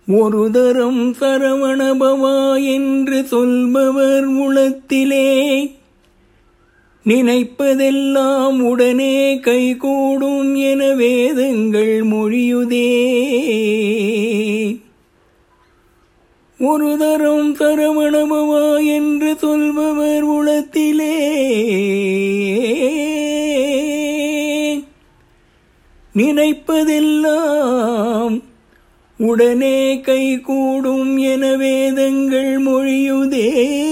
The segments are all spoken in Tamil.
ஒரு தரம் சரவணபவா என்று சொல்பவர் உளத்திலே நினைப்பதெல்லாம் உடனே கைகூடும் என வேதங்கள் மொழியுதே ஒரு தரம் சரவணபவா என்று சொல்பவர் உளத்திலே நினைப்பதெல்லாம் உடனே கைகூடும் என வேதங்கள் மொழியுதே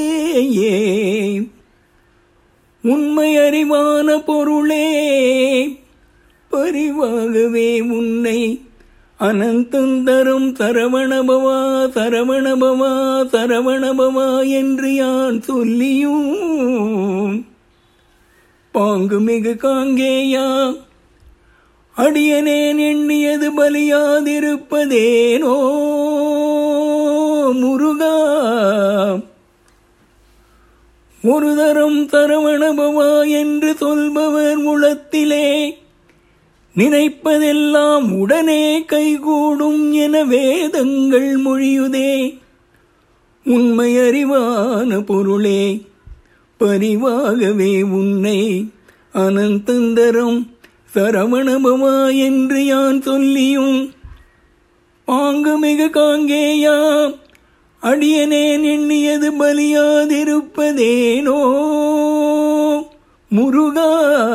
உண்மை அறிவான பொருளே பரிவாகவே உன்னை அனந்தந்தரும் சரவணபவா சரவணபவா சரவணபவா என்று யான் சொல்லியும் பாங்கு மிகு காங்கேயா அடியனேன் எண்ணியது பலியாதிருப்பதேனோ முருகா ஒரு தரம் சரவணபவா என்று சொல்பவர் உளத்திலே நினைப்பதெல்லாம் உடனே கைகூடும் என வேதங்கள் மொழியுதே உண்மை அறிவான பொருளே பரிவாகவே உன்னை அனந்தந்தரம் சரவணபவா என்று யான் சொல்லியும் பாங்கு மிக காங்கேயா அடியனேன் எண்ணியது பலியாதிருப்பதேனோ முருகா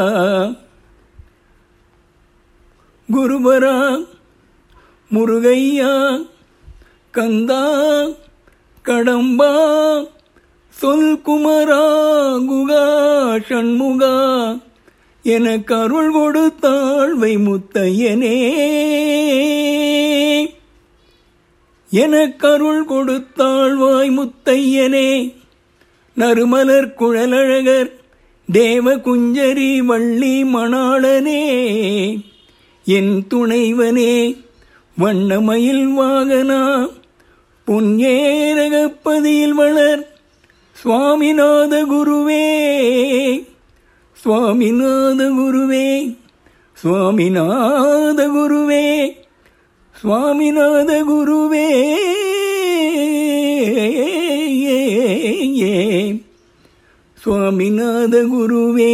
குருபரா முருகையா கந்தா கடம்பா சொல் குமரா குகா ஷண்முகா எனக்கு அருள் கொடுத்தாழ்வை முத்தையனே எனக்கருள் கொடுத்தாழ்வாய் முத்தையனே நறுமலர் குழலழகர் தேவ குஞ்சரி வள்ளி மணாளனே என் துணைவனே வண்ணமயில் வாகனா பொன்னேரகப்பதியில் வளர் சுவாமிநாத குருவே சுவாமிநாத குருவே சுவாமிநாத குருவே சுவாமிநாத குருவே சுவாமிநாத குருவே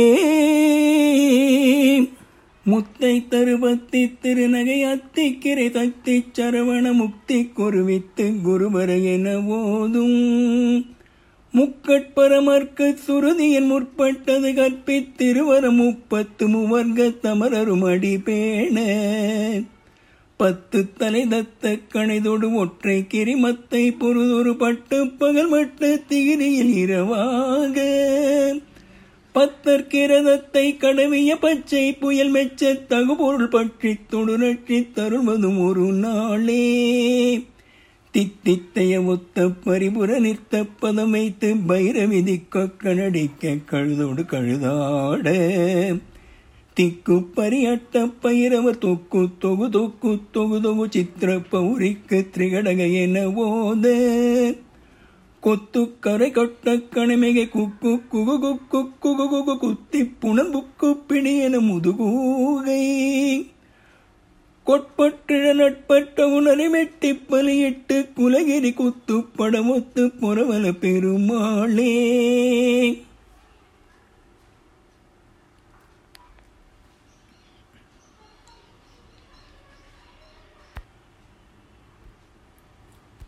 முத்தை தருபத்தி திருநகை அத்திக்கிரை தத்தி சரவண முக்தி குருவித்து குருவர என ஓதும் முக்கட்பரமர்க்கு சுருதியின் முற்பட்டது கற்பித்திருவர முப்பத்து முவர்க்க தமரரும் அடி பேண பத்து தலை தத்த கணைதொடு ஒற்றை கிரிமத்தை பொருதொரு பட்டு பகல் மட்டு திகிரியில் இரவாக பத்தற்கிரதத்தை கடவிய பச்சை புயல் மெச்ச தகுபொருள் பற்றி தொடுநற்றி தருவதும் ஒரு நாளே தித்தித்தைய ஒத்த பரிபுர நிறுத்த பதம் வைத்து பைரவிதி கொக்கனடிக்க கழுதோடு கழுதாட திக்கு பரியட்ட பைரவர் தொக்கு தொகு தொக்கு தொகு தொகு சித்திர பௌரிக்கு திரிகடக என ஓத கொத்து கரை கொட்ட கணமிகை குக்கு குகு குக்கு குகு குகு குத்தி புனம்புக்கு பிடி என முதுகூகை கொட்பற்றிழ நட்பற்ற உணரை மெட்டி பலியிட்டு குலகிரி குத்து படமொத்து புறவல பெருமாளே